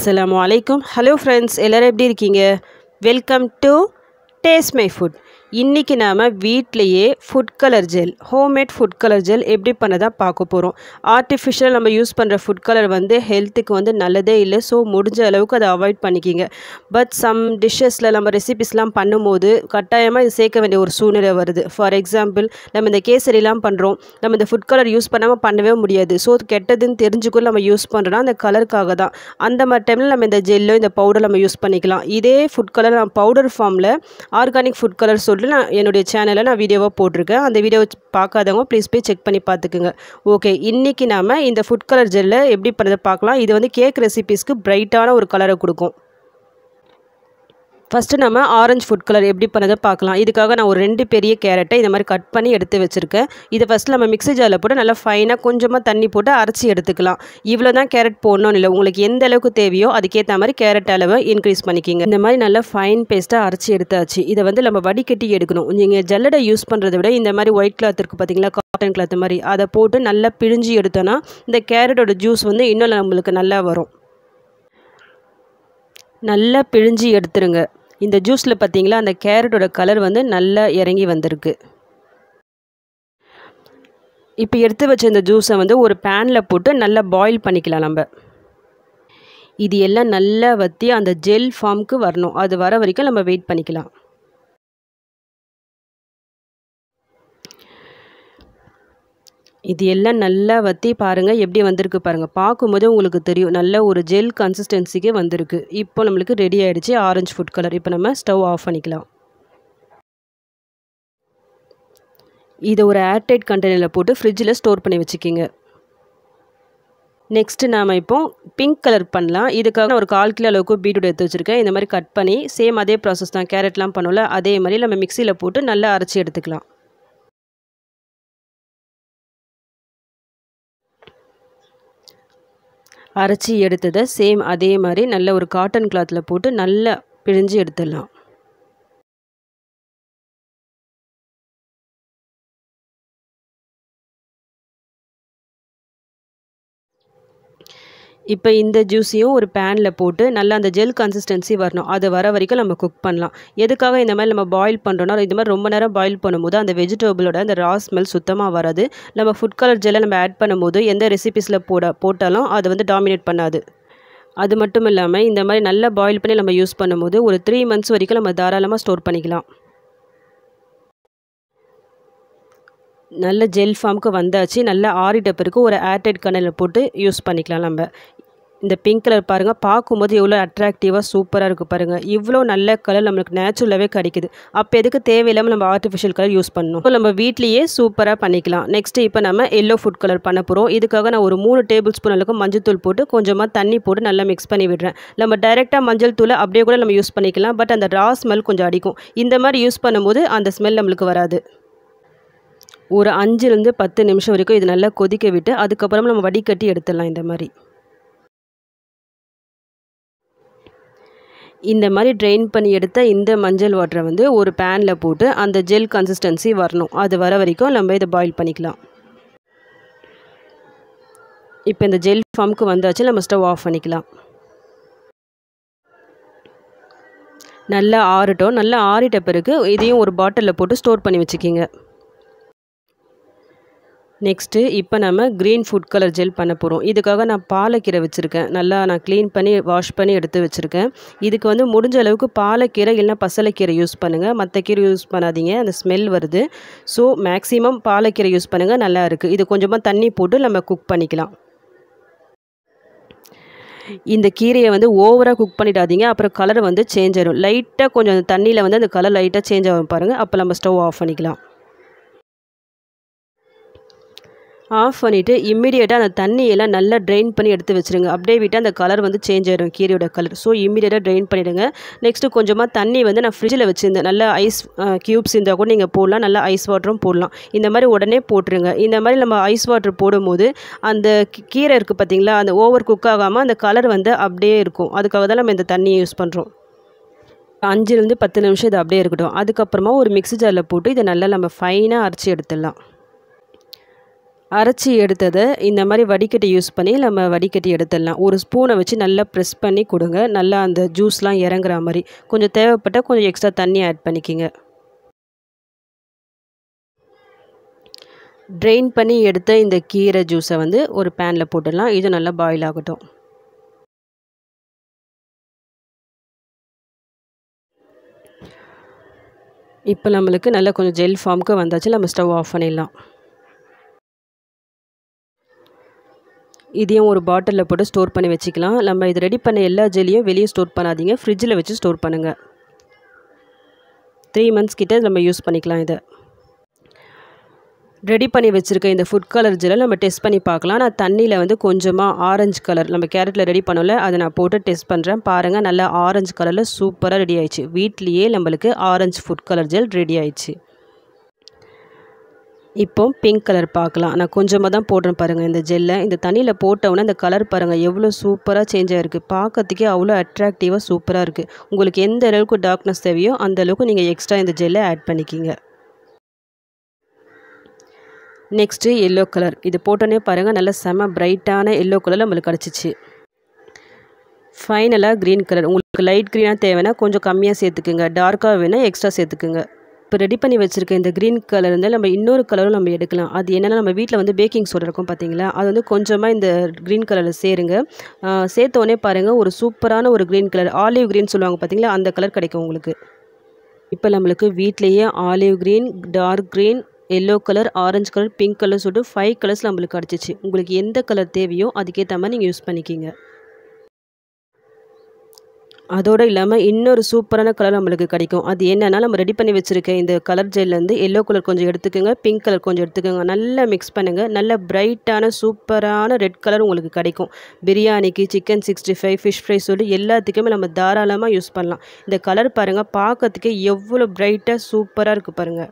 அஸ்ஸலாமு அலைக்கும் hello friends எல்லோரும் எப்படி இருக்கீங்க welcome to taste my food இன்றைக்கி நாம் வீட்டிலையே food colour gel homemade food colour gel எப்படி பண்ணதான் பார்க்க போகிறோம் ஆர்டிஃபிஷியல் நம்ம யூஸ் பண்ணுற ஃபுட் கலர் வந்து ஹெல்த்துக்கு வந்து நல்லதே இல்லை ஸோ முடிஞ்ச அளவுக்கு அதை அவாய்ட் பண்ணிக்கிங்க பட் சம் டிஷ்ஷஸில் நம்ம ரெசிபிஸ்லாம் பண்ணும்போது கட்டாயமாக இது சேர்க்க வேண்டிய ஒரு சூழ்நிலை வருது ஃபார் எக்ஸாம்பிள் நம்ம இந்த கேசரிலாம் பண்ணுறோம் நம்ம இந்த ஃபுட் கலர் யூஸ் பண்ணாமல் பண்ணவே முடியாது ஸோ கெட்டதுன்னு தெரிஞ்சுக்கூட நம்ம யூஸ் பண்ணுறோன்னா அந்த கலருக்காக தான் அந்த மாதிரி டைமில் நம்ம இந்த ஜெல்லோ இந்த பவுடர் நம்ம யூஸ் பண்ணிக்கலாம் இதே ஃபுட் கலர் நான் பவுடர் ஃபார்மில் ஆர்கானிக் ஃபுட் கலர் சொல்லிட்டு நான் என்னுடைய சேனலில் நான் வீடியோவாக போட்டிருக்கேன் அந்த வீடியோ பார்க்காதவங்க ப்ளீஸ் போய் செக் பண்ணி பார்த்துக்குங்க ஓகே இன்றைக்கி நாம் இந்த ஃபுட் கலர் ஜெல்லை எப்படி பண்ணுறதை பார்க்கலாம் இது வந்து கேக் ரெசிபீஸ்க்கு பிரைட்டான ஒரு கலரை கொடுக்கும் ஃபஸ்ட்டு நம்ம ஆரஞ்சு ஃபுட் கலர் எப்படி பண்ணதை பார்க்கலாம் இதுக்காக நான் ஒரு ரெண்டு பெரிய கேரட்டை இந்த மாதிரி கட் பண்ணி எடுத்து வச்சுருக்கேன் இதை ஃபஸ்ட்டு நம்ம மிக்ஸி ஜாரில் போட்டு நல்லா ஃபைனாக கொஞ்சமாக தண்ணி போட்டு அரைச்சி எடுத்துக்கலாம் இவ்வளோ தான் கேரட் போடணும்னு இல்லை உங்களுக்கு எந்த அளவுக்கு தேவையோ அதுக்கேற்ற மாதிரி கேரட் அளவை இன்க்ரீஸ் பண்ணிக்கிங்க இந்த மாதிரி நல்லா ஃபைன் பேஸ்ட்டாக அரைச்சி எடுத்தாச்சு இதை வந்து நம்ம வடிகட்டி எடுக்கணும் நீங்கள் ஜல்லடை யூஸ் பண்ணுறதை விட இந்த மாதிரி ஒயிட் கிளாத் இருக்குது பார்த்தீங்களா காட்டன் கிளாத் மாதிரி அதை போட்டு நல்லா பிழிஞ்சு எடுத்தோன்னா இந்த கேரட்டோட ஜூஸ் வந்து இன்னும் நம்மளுக்கு நல்லா வரும் நல்லா பிழிஞ்சு எடுத்துருங்க இந்த ஜூஸில் பார்த்தீங்களா அந்த கேரட்டோட கலர் வந்து நல்லா இறங்கி வந்திருக்கு இப்போ எடுத்து வச்ச இந்த ஜூஸை வந்து ஒரு பேனில் போட்டு நல்லா பாயில் பண்ணிக்கலாம் நம்ம இது எல்லாம் நல்லா வற்றி அந்த ஜெல் ஃபார்முக்கு வரணும் அது வர வரைக்கும் நம்ம வெயிட் பண்ணிக்கலாம் இது எல்லாம் நல்லா வற்றி பாருங்கள் எப்படி வந்திருக்கு பாருங்கள் பார்க்கும்போது உங்களுக்கு தெரியும் நல்ல ஒரு ஜெல் கன்சிஸ்டன்சிக்கு வந்திருக்கு இப்போ நம்மளுக்கு ரெடி ஆகிடுச்சு ஆரஞ்சு ஃபுட் கலர் இப்போ நம்ம ஸ்டவ் ஆஃப் பண்ணிக்கலாம் இதை ஒரு ஏர்டைட் கண்டெய்னரில் போட்டு ஃப்ரிட்ஜில் ஸ்டோர் பண்ணி வச்சுக்கிங்க நெக்ஸ்ட்டு நாம் இப்போ பிங்க் கலர் பண்ணலாம் இதுக்காக நான் ஒரு கால் கிலோ அளவுக்கு பீட்ரூட் எடுத்து வச்சுருக்கேன் இந்த மாதிரி கட் பண்ணி சேம் அதே ப்ராசஸ் தான் கேரட்லாம் பண்ணோம்ல அதே மாதிரி நம்ம மிக்சியில் போட்டு நல்லா அரைச்சி எடுத்துக்கலாம் அரைச்சி எடுத்ததை சேம் அதே மாதிரி நல்ல ஒரு காட்டன் கிளாத்தில் போட்டு நல்லா பிழிஞ்சு எடுத்துடலாம் இப்போ இந்த ஜூஸையும் ஒரு பேனில் போட்டு நல்லா அந்த ஜெல் கன்சிஸ்டன்சி வரணும் அது வர வரைக்கும் நம்ம குக் பண்ணலாம் எதுக்காக இந்த மாதிரி நம்ம பாயில் பண்ணுறோன்னா இது மாதிரி ரொம்ப நேரம் பாயில் பண்ணும்போது அந்த வெஜிடபிளோட அந்த ரா ஸ்மெல் சுத்தமாக வராது நம்ம ஃபுட் கலர் ஜெல்லை நம்ம ஆட் பண்ணும்போது எந்த ரெசிபிஸில் போட போட்டாலும் அது வந்து டாமினேட் பண்ணாது அது மட்டும் இல்லாமல் இந்த மாதிரி நல்லா பாயில் பண்ணி நம்ம யூஸ் பண்ணும்போது ஒரு த்ரீ மந்த்ஸ் வரைக்கும் நம்ம தாராளமாக ஸ்டோர் பண்ணிக்கலாம் நல்ல ஜெல் ஃபார்முக்கு வந்தாச்சு நல்லா ஆறிட்ட பிறகு ஒரு ஏர்டைட் கனலில் போட்டு யூஸ் பண்ணிக்கலாம் நம்ம இந்த பிங்க் கலர் பாருங்கள் பார்க்கும்போது எவ்வளோ அட்ராக்டிவாக சூப்பராக இருக்குது பாருங்கள் இவ்வளோ நல்ல கலர் நம்மளுக்கு நேச்சுரலாகவே கிடைக்குது அப்போ எதுக்கு தேவையில்லாமல் நம்ம ஆர்டிஃபிஷியல் கலர் யூஸ் பண்ணணும் ஸோ நம்ம வீட்லேயே சூப்பராக பண்ணிக்கலாம் நெக்ஸ்ட்டு இப்போ நம்ம எல்லோ ஃபுட் கலர் பண்ண போகிறோம் இதுக்காக நான் ஒரு மூணு டேபிள் ஸ்பூன் அளவுக்கு மஞ்சள் தூள் போட்டு கொஞ்சமாக தண்ணி போட்டு நல்லா மிக்ஸ் பண்ணி விடுறேன் நம்ம டைரெக்டாக மஞ்சள் தூளை அப்படியே கூட நம்ம யூஸ் பண்ணிக்கலாம் பட் அந்த ரா ஸ்மெல் கொஞ்சம் அடிக்கும் இந்த மாதிரி யூஸ் பண்ணும்போது அந்த ஸ்மெல் நம்மளுக்கு வராது ஒரு அஞ்சுலேருந்து பத்து நிமிஷம் வரைக்கும் இது நல்லா கொதிக்க விட்டு அதுக்கப்புறம் நம்ம வடிகட்டி எடுத்துடலாம் இந்த மாதிரி இந்த மாதிரி ட்ரெயின் பண்ணி எடுத்த இந்த மஞ்சள் வாட்டரை வந்து ஒரு பேனில் போட்டு அந்த ஜெல் கன்சிஸ்டன்சி வரணும் அது வர வரைக்கும் நம்ம இதை பாயில் பண்ணிக்கலாம் இப்போ இந்த ஜெல் ஃபார்முக்கு வந்தாச்சு நம்ம ஸ்டவ் ஆஃப் பண்ணிக்கலாம் நல்லா ஆறட்டும் நல்லா ஆறிட்ட பிறகு இதையும் ஒரு பாட்டிலில் போட்டு ஸ்டோர் பண்ணி வச்சுக்கிங்க நெக்ஸ்ட்டு இப்போ நம்ம க்ரீன் ஃபுட் கலர் ஜெல் பண்ண போகிறோம் இதுக்காக நான் பாலக்கீரை வச்சுருக்கேன் நல்லா நான் க்ளீன் பண்ணி வாஷ் பண்ணி எடுத்து வச்சுருக்கேன் இதுக்கு வந்து முடிஞ்ச அளவுக்கு பாலக்கீரை இல்லைனா பசலைக்கீரை யூஸ் பண்ணுங்கள் மற்ற கீரை யூஸ் பண்ணாதீங்க அந்த ஸ்மெல் வருது ஸோ மேக்ஸிமம் பாலக்கீரை யூஸ் பண்ணுங்கள் நல்லா இருக்குது இது கொஞ்சமாக தண்ணி போட்டு நம்ம குக் பண்ணிக்கலாம் இந்த கீரையை வந்து ஓவராக குக் பண்ணிடாதீங்க அப்புறம் கலர் வந்து சேஞ்ச் ஆயிடும் லைட்டாக கொஞ்சம் தண்ணியில் வந்து அந்த கலர் லைட்டாக சேஞ்ச் ஆகும் பாருங்கள் அப்போ நம்ம ஸ்டவ் ஆஃப் பண்ணிக்கலாம் ஆஃப் பண்ணிவிட்டு இம்மிடியேட்டாக அந்த தண்ணியெல்லாம் நல்லா ட்ரெயின் பண்ணி எடுத்து வச்சுருங்க அப்படியே விட்டு அந்த கலர் வந்து சேஞ்ச் ஆகிடும் கீரையோட கலர் ஸோ இம்மிடியேட்டாக ட்ரெயின் பண்ணிவிடுங்க நெக்ஸ்ட்டு கொஞ்சமாக தண்ணி வந்து நான் ஃப்ரிட்ஜில் வச்சுருந்தேன் நல்லா ஐஸ் க்யூப்ஸ் இருந்தால் கூட நீங்கள் போடலாம் நல்லா ஐஸ் வாட்டரும் போடலாம் இந்த மாதிரி உடனே போட்டுருங்க இந்த மாதிரி நம்ம ஐஸ் வாட்டர் போடும்போது அந்த கீரை இருக்குது பார்த்திங்களா அந்த ஓவர் குக் ஆகாமல் அந்த கலர் வந்து அப்படியே இருக்கும் அதுக்காக தான் நம்ம இந்த தண்ணியை யூஸ் பண்ணுறோம் அஞ்சுலேருந்து பத்து நிமிஷம் இது அப்படியே இருக்கட்டும் அதுக்கப்புறமா ஒரு மிக்ஸி ஜாரில் போட்டு இதை நல்லா நம்ம ஃபைனாக அரைச்சி எடுத்துடலாம் அரைச்சி எடுத்ததை இந்த மாதிரி வடிகட்டி யூஸ் பண்ணி நம்ம வடிகட்டி எடுத்துடலாம் ஒரு ஸ்பூனை வச்சு நல்லா ப்ரெஸ் பண்ணி கொடுங்க நல்லா அந்த ஜூஸ்லாம் இறங்குற மாதிரி கொஞ்சம் தேவைப்பட்டால் கொஞ்சம் எக்ஸ்ட்ரா தண்ணி ஆட் பண்ணிக்கிங்க ட்ரெயின் பண்ணி எடுத்த இந்த கீரை ஜூஸை வந்து ஒரு பேனில் போட்டுடலாம் இது நல்லா பாயில் ஆகட்டும் இப்போ நம்மளுக்கு நல்லா கொஞ்சம் ஜெல் ஃபார்முக்கு வந்தாச்சு நம்ம ஸ்டவ் ஆஃப் பண்ணிடலாம் இதையும் ஒரு பாட்டிலில் போட்டு ஸ்டோர் பண்ணி வச்சுக்கலாம் நம்ம இது ரெடி பண்ண எல்லா ஜெல்லியும் வெளியே ஸ்டோர் பண்ணாதீங்க ஃப்ரிட்ஜில் வச்சு ஸ்டோர் பண்ணுங்கள் த்ரீ மந்த்ஸ் கிட்டே நம்ம யூஸ் பண்ணிக்கலாம் இதை ரெடி பண்ணி வச்சுருக்க இந்த ஃபுட் கலர் ஜெல்லை நம்ம டெஸ்ட் பண்ணி பார்க்கலாம் நான் தண்ணியில் வந்து கொஞ்சமாக ஆரஞ்சு கலர் நம்ம கேரட்டில் ரெடி பண்ணல அதை நான் போட்டு டெஸ்ட் பண்ணுறேன் பாருங்கள் நல்லா ஆரஞ்சு கலரில் சூப்பராக ரெடி ஆயிடுச்சு வீட்லேயே நம்மளுக்கு orange food colour gel ready ஆயிடுச்சு இப்போ பிங்க் கலர் பார்க்கலாம் நான் கொஞ்சமாக தான் போடுறேன் பாருங்கள் இந்த ஜெல்லை இந்த தண்ணியில் போட்டவுடனே இந்த கலர் பாருங்கள் எவ்வளோ சூப்பராக சேஞ்ச் ஆகிருக்கு பார்க்கறதுக்கே அவ்வளோ அட்ராக்டிவாக சூப்பராக இருக்குது உங்களுக்கு எந்த அளவுக்கு டார்க்னஸ் தேவையோ அந்த அளவுக்கு நீங்கள் எக்ஸ்ட்ரா இந்த ஜெல்லை ஆட் பண்ணிக்கிங்க நெக்ஸ்ட்டு எல்லோ கலர் இது போட்டோன்னே பாருங்கள் நல்ல செம பிரைட்டான எல்லோ கலர் நம்மளுக்கு கிடச்சிச்சு ஃபைனலாக க்ரீன் கலர் உங்களுக்கு லைட் க்ரீனாக தேவைன்னா கொஞ்சம் கம்மியாக சேர்த்துக்குங்க டார்க்காக வேணால் எக்ஸ்ட்ரா சேர்த்துக்குங்க இப்போ ரெடி பண்ணி வச்சுருக்க இந்த க்ரீன் கலர் வந்து நம்ம இன்னொரு கலரும் நம்ம எடுக்கலாம் அது என்னென்னா நம்ம வீட்டில் வந்து பேக்கிங் சோடா இருக்கும் பார்த்தீங்களா அது வந்து கொஞ்சமாக இந்த க்ரீன் கலரில் சேருங்க சேர்த்த உடனே பாருங்கள் ஒரு சூப்பரான ஒரு க்ரீன் கலர் ஆலிவ் க்ரீன் சொல்லுவாங்க பார்த்தீங்களா அந்த கலர் கிடைக்கும் உங்களுக்கு இப்போ நம்மளுக்கு வீட்லேயே olive green dark green yellow colour orange colour pink colour சொல்லிட்டு ஃபைவ் கலர்ஸ் நம்மளுக்கு கிடச்சிச்சு உங்களுக்கு எந்த கலர் தேவையோ அதுக்கேற்ற மாதிரி நீங்கள் யூஸ் பண்ணிக்கிங்க அதோடு இல்லாமல் இன்னொரு சூப்பரான கலர் நம்மளுக்கு கிடைக்கும் அது என்னென்னா நம்ம ரெடி பண்ணி வச்சுருக்க இந்த கலர் ஜெல்லேருந்து எல்லோ கலர் கொஞ்சம் எடுத்துக்கோங்க பிங்க் கலர் கொஞ்சம் எடுத்துக்கோங்க நல்லா மிக்ஸ் பண்ணுங்கள் நல்ல பிரைட்டான சூப்பரான ரெட் கலர் உங்களுக்கு கிடைக்கும் பிரியாணிக்கு chicken sixty five fish fry சொல்லி எல்லாத்துக்குமே நம்ம தாராளமாக யூஸ் பண்ணலாம் இந்த கலர் பாருங்கள் பார்க்கறதுக்கே எவ்வளோ பிரைட்டாக சூப்பராக இருக்குது பாருங்கள்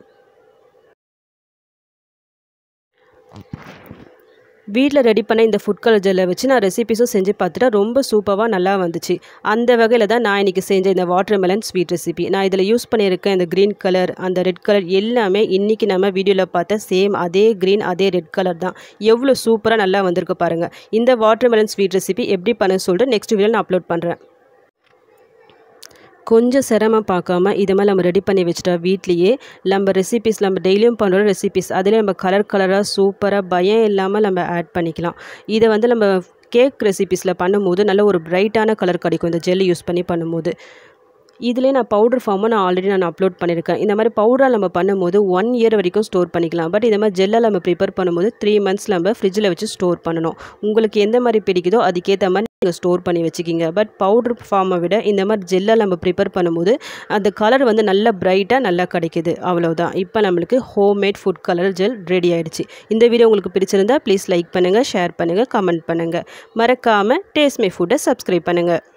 வீட்டில் ரெடி பண்ண இந்த ஃபுட் கலர் ஜெல்லை வச்சு நான் ரெசிபிஸும் செஞ்சு பார்த்துட்டு ரொம்ப சூப்பராக நல்லா வந்துச்சு அந்த வகையில் தான் நான் இன்றைக்கி செஞ்ச இந்த வாட்டர் மெலன் ஸ்வீட் ரெசிபி நான் இதில் யூஸ் பண்ணியிருக்கேன் இந்த க்ரீன் கலர் அந்த ரெட் கலர் எல்லாமே இன்றைக்கி நம்ம வீடியோவில் பார்த்த சேம் அதே க்ரீன் அதே ரெட் கலர் தான் எவ்வளோ சூப்பராக நல்லா வந்திருக்கு பாருங்கள் இந்த வாட்டர் மெலன் ஸ்வீட் ரெசிபி எப்படி பண்ண சொல்லிட்டு நெக்ஸ்ட் வீடியோ நான் அப்லோட் பண்ணுறேன் கொஞ்சம் சிரமம் பார்க்காம இது மாதிரி நம்ம ரெடி பண்ணி வச்சுட்டா வீட்லேயே நம்ம ரெசிபிஸ் நம்ம டெய்லியும் பண்ணுற ரெசிபிஸ் அதில் நம்ம கலர் கலராக சூப்பராக பயம் இல்லாமல் நம்ம ஆட் பண்ணிக்கலாம் இதை வந்து நம்ம கேக் ரெசிபிஸில் பண்ணும்போது நல்ல ஒரு பிரைட்டான கலர் கிடைக்கும் இந்த ஜெல் யூஸ் பண்ணி பண்ணும்போது இதிலே நான் பவுடர் ஃபார்மும் நான் ஆல்ரெடி நான் அப்லோட் பண்ணியிருக்கேன் இந்த மாதிரி பவுடராக நம்ம பண்ணும்போது ஒன் இயர் வரைக்கும் ஸ்டோர் பண்ணிக்கலாம் பட் இந்த மாதிரி ஜெல்லாக நம்ம ப்ரிப்பேர் பண்ணும்போது த்ரீ மந்த்ஸ் நம்ம ஃப்ரிட்ஜில் வச்சு ஸ்டோர் பண்ணணும் உங்களுக்கு எந்த மாதிரி பிடிக்குதோ அதுக்கேற்ற மாதிரி நீங்கள் ஸ்டோர் பண்ணி வச்சுக்கிங்க பட் பவுடர் ஃபார்மை விட இந்த மாதிரி ஜெல்லாக நம்ம ப்ரிப்பேர் பண்ணும்போது அந்த கலர் வந்து நல்லா பிரைட்டாக நல்லா கிடைக்குது அவ்வளோதான் இப்போ நம்மளுக்கு homemade food colour gel ready ஆகிடுச்சு இந்த வீடியோ உங்களுக்கு பிடிச்சிருந்தா ப்ளீஸ் லைக் பண்ணுங்கள் ஷேர் பண்ணுங்கள் கமெண்ட் பண்ணுங்கள் மறக்காமல் டேஸ்ட் மை ஃபுட்டை சப்ஸ்கிரைப் பண்ணுங்கள்